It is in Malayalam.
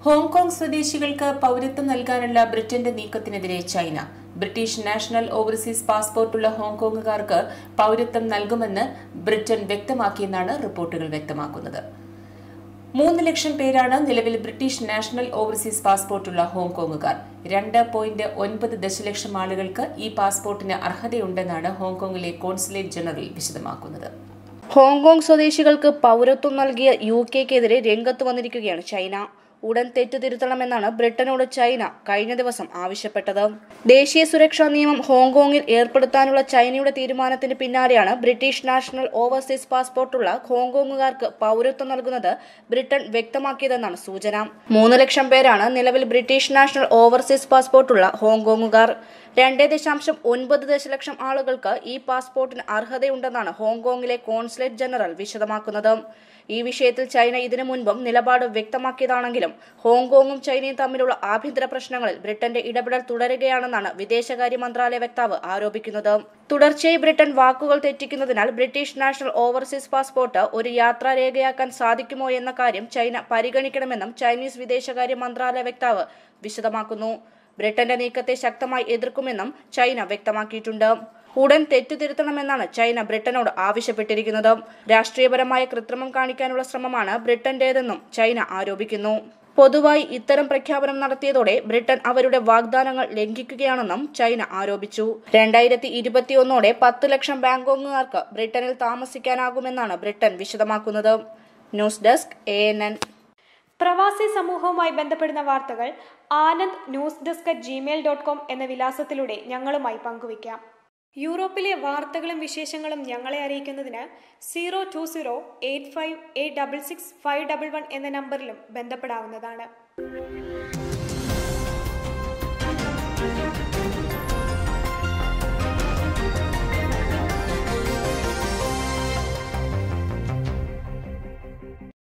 ഹോങ്കോങ് സ്വദേശികൾക്ക് പൌരത്വം നൽകാനുള്ള ബ്രിട്ടന്റെ നീക്കത്തിനെതിരെ ചൈന ബ്രിട്ടീഷ് നാഷണൽ ഓവർസീസ് പാസ്പോർട്ടുള്ള ഹോങ്കോങ്ങുകാർക്ക് പൌരത്വം നൽകുമെന്ന് ബ്രിട്ടൻ വ്യക്തമാക്കിയെന്നാണ് റിപ്പോർട്ടുകൾ വ്യക്തമാക്കുന്നത് മൂന്ന് ലക്ഷം പേരാണ് നിലവിൽ ബ്രിട്ടീഷ് നാഷണൽ ഓവർസീസ് പാസ്പോർട്ടുള്ള ഹോങ്കോങ്ങുകാർ രണ്ട് പോയിന്റ് ഒൻപത് ദശലക്ഷം ആളുകൾക്ക് ഈ പാസ്പോർട്ടിന് അർഹതയുണ്ടെന്നാണ് ഹോങ്കോങ്ങിലെ കോൺസുലേറ്റ് ജനറൽ വിശദമാക്കുന്നത് ഹോങ്കോങ് സ്വദേശികൾക്ക് പൗരത്വം നൽകിയ യു കെക്കെതിരെ രംഗത്ത് വന്നിരിക്കുകയാണ് ചൈന ഉടൻ തെറ്റുതിരുത്തണമെന്നാണ് ബ്രിട്ടനോട് ചൈന കഴിഞ്ഞ ദിവസം ആവശ്യപ്പെട്ടത് ദേശീയ സുരക്ഷാ നിയമം ഹോങ്കോങ്ങിൽ ഏർപ്പെടുത്താനുള്ള ചൈനയുടെ തീരുമാനത്തിന് പിന്നാലെയാണ് ബ്രിട്ടീഷ് നാഷണൽ ഓവർസീസ് പാസ്പോർട്ടുള്ള ഹോങ്കോങ്ങുകാർക്ക് പൗരത്വം നൽകുന്നത് ബ്രിട്ടൻ വ്യക്തമാക്കിയതെന്നാണ് സൂചന മൂന്ന് ലക്ഷം പേരാണ് നിലവിൽ ബ്രിട്ടീഷ് നാഷണൽ ഓവർസീസ് പാസ്പോർട്ടുള്ള ഹോങ്കോങ്ങുകാർ രണ്ട് ദശാംശം ഒൻപത് ദശലക്ഷം ആളുകൾക്ക് ഈ പാസ്പോർട്ടിന് അർഹതയുണ്ടെന്നാണ് ഹോങ്കോങ്ങിലെ കോൺസുലേറ്റ് ജനറൽ വിശദമാക്കുന്നത് ഈ വിഷയത്തിൽ ചൈന ഇതിനു മുൻപും നിലപാട് വ്യക്തമാക്കിയതാണെങ്കിലും ഹോങ്കോങ്ങും ചൈനയും തമ്മിലുള്ള ആഭ്യന്തര പ്രശ്നങ്ങളിൽ ബ്രിട്ടന്റെ ഇടപെടൽ തുടരുകയാണെന്നാണ് വിദേശകാര്യ മന്ത്രാലയ വക്താവ് ആരോപിക്കുന്നത് തുടർച്ചയായി ബ്രിട്ടൻ വാക്കുകൾ തെറ്റിക്കുന്നതിനാൽ ബ്രിട്ടീഷ് നാഷണൽ ഓവർസീസ് പാസ്പോർട്ട് ഒരു യാത്രാരേഖയാക്കാൻ സാധിക്കുമോ എന്ന കാര്യം ചൈന പരിഗണിക്കണമെന്നും ചൈനീസ് വിദേശകാര്യ മന്ത്രാലയ വക്താവ് വിശദമാക്കുന്നു ബ്രിട്ടന്റെ നീക്കത്തെ ശക്തമായി എതിർക്കുമെന്നും ചൈന വ്യക്തമാക്കിയിട്ടുണ്ട് ഉടൻ തെറ്റുതിരുത്തണമെന്നാണ് ചൈന ബ്രിട്ടനോട് ആവശ്യപ്പെട്ടിരിക്കുന്നത് രാഷ്ട്രീയപരമായ കൃത്രിമം കാണിക്കാനുള്ള ശ്രമമാണ് ബ്രിട്ടന്റേതെന്നും ചൈന ആരോപിക്കുന്നു പൊതുവായി ഇത്തരം പ്രഖ്യാപനം നടത്തിയതോടെ ബ്രിട്ടൻ അവരുടെ വാഗ്ദാനങ്ങൾ ലംഘിക്കുകയാണെന്നും ചൈന ആരോപിച്ചു രണ്ടായിരത്തി ഇരുപത്തിയൊന്നോടെ പത്ത് ലക്ഷം ബാങ്കോങ്ങുകാർക്ക് ബ്രിട്ടനിൽ താമസിക്കാനാകുമെന്നാണ് ബ്രിട്ടൻ വിശദമാക്കുന്നത് news desk A N N പ്രവാസി സമൂഹവുമായി ബന്ധപ്പെടുന്ന വാർത്തകൾ Anand news desk at Gmail dot com എന്ന വിലാസത്തിലൂടെ ഞങ്ങളുമായി പങ്കുവയ്ക്കാം യൂറോപ്പിലെ വാർത്തകളും വിശേഷങ്ങളും ഞങ്ങളെ അറിയിക്കുന്നതിന് zero two zero eight five eight double six five double one എന്ന നമ്പറിലും ബന്ധപ്പെടാവുന്നതാണ്